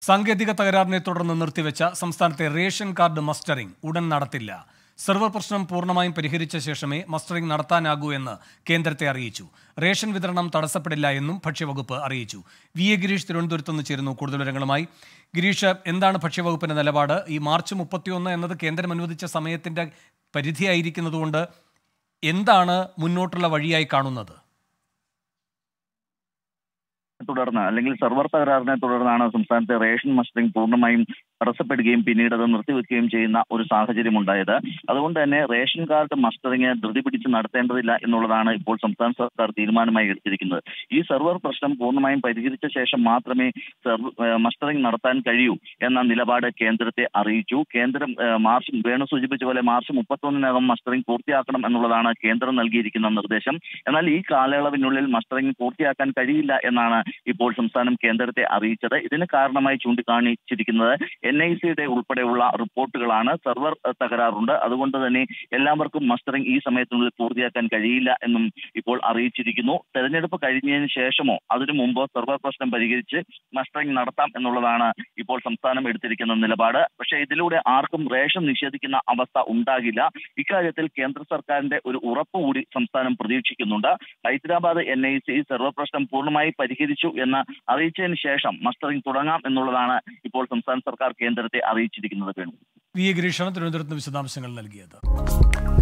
സാങ്കേതിക തകരാറിനെ തുടർന്ന് നിർത്തിവെച്ച സംസ്ഥാനത്തെ റേഷൻ കാർഡ് മസ്റ്ററിംഗ് ഉടൻ നടത്തില്ല സെർവർ പ്രശ്നം പൂർണ്ണമായും പരിഹരിച്ച ശേഷമേ മസ്റ്ററിംഗ് നടത്താനാകൂ എന്ന് കേന്ദ്രത്തെ അറിയിച്ചു റേഷൻ വിതരണം തടസ്സപ്പെടില്ല എന്നും ഭക്ഷ്യവകുപ്പ് അറിയിച്ചു വി എ ഗിരീഷ് തിരുവനന്തപുരത്ത് നിന്ന് ചേരുന്നു കൂടുതൽ വിവരങ്ങളുമായി ഗിരീഷ് എന്താണ് ഭക്ഷ്യവകുപ്പിന്റെ നിലപാട് ഈ മാർച്ച് മുപ്പത്തിയൊന്ന് എന്നത് കേന്ദ്രം അനുവദിച്ച സമയത്തിന്റെ പരിധിയായിരിക്കുന്നതുകൊണ്ട് എന്താണ് മുന്നോട്ടുള്ള വഴിയായി കാണുന്നത് തുടർന്ന് അല്ലെങ്കിൽ സെർവർ തകരാറിനെ തുടർന്നാണ് സംസ്ഥാനത്തെ റേഷൻ മസ്റ്ററിംഗ് പൂർണ്ണമായും തടസ്സപ്പെടുകയും പിന്നീട് അത് നിർത്തിവെക്കുകയും ചെയ്യുന്ന ഒരു സാഹചര്യം ഉണ്ടായത് അതുകൊണ്ട് തന്നെ റേഷൻ കാർഡ് മസ്റ്ററിംഗ് ധൃതി പിടിച്ച് നടത്തേണ്ടതില്ല എന്നുള്ളതാണ് ഇപ്പോൾ സംസ്ഥാന സർക്കാർ തീരുമാനമായി എടുത്തിരിക്കുന്നത് ഈ സെർവർ പ്രശ്നം പൂർണ്ണമായും പരിഹരിച്ച ശേഷം മാത്രമേ മസ്റ്ററിംഗ് നടത്താൻ കഴിയൂ എന്ന നിലപാട് കേന്ദ്രത്തെ അറിയിച്ചു കേന്ദ്രം ഏഹ്, മാർച്ച് വേണു സൂചിപ്പിച്ച പോലെ മാർച്ച് മുപ്പത്തൊന്നിനകം മസ്റ്ററിംഗ് പൂർത്തിയാക്കണം എന്നുള്ളതാണ് കേന്ദ്രം നൽകിയിരിക്കുന്ന നിർദ്ദേശം എന്നാൽ ഈ കാലയളവിനുള്ളിൽ മസ്റ്ററിംഗ് പൂർത്തിയാക്കാൻ കഴിയില്ല എന്നാണ് ഇപ്പോൾ സംസ്ഥാനം കേന്ദ്രത്തെ അറിയിച്ചത് ഇതിന് കാരണമായി ചൂണ്ടിക്കാണിച്ചിരിക്കുന്നത് എൻ ഐ സിയുടെ ഉൾപ്പെടെയുള്ള റിപ്പോർട്ടുകളാണ് സെർവർ ഏഹ്, തകരാറുണ്ട് അതുകൊണ്ട് തന്നെ എല്ലാവർക്കും മസ്റ്ററിംഗ് ഈ സമയത്തിനുള്ളിൽ പൂർത്തിയാക്കാൻ കഴിയില്ല എന്നും ഇപ്പോൾ അറിയിച്ചിരിക്കുന്നു തെരഞ്ഞെടുപ്പ് കഴിഞ്ഞതിന് ശേഷമോ അതിനു മുമ്പോ സെർവർ പ്രശ്നം പരിഹരിച്ച് മസ്റ്ററിംഗ് നടത്താം എന്നുള്ളതാണ് ഇപ്പോൾ സംസ്ഥാനം എടുത്തിരിക്കുന്ന നിലപാട് പക്ഷേ ഇതിലൂടെ ആർക്കും റേഷൻ നിഷേധിക്കുന്ന അവസ്ഥ ഉണ്ടാകില്ല ഇക്കാര്യത്തിൽ കേന്ദ്ര സർക്കാരിന്റെ ഒരു ഉറപ്പ് കൂടി സംസ്ഥാനം പ്രതീക്ഷിക്കുന്നുണ്ട് Hyderabad N I C server പ്രശ്നം പൂർണ്ണമായി പരിഹരിച്ചു എന്ന് അറിയിച്ചതിന് ശേഷം മസ്റ്ററിംഗ് തുടങ്ങാം എന്നുള്ളതാണ് ഇപ്പോൾ സംസ്ഥാന സർക്കാർ കേന്ദ്രത്തെ അറിയിച്ചിരിക്കുന്നത് വേണു വി എ ഗിരീഷാണ് തിരുവനന്തപുരത്ത് നിന്ന് വിശദാംശങ്ങൾ നൽകിയത്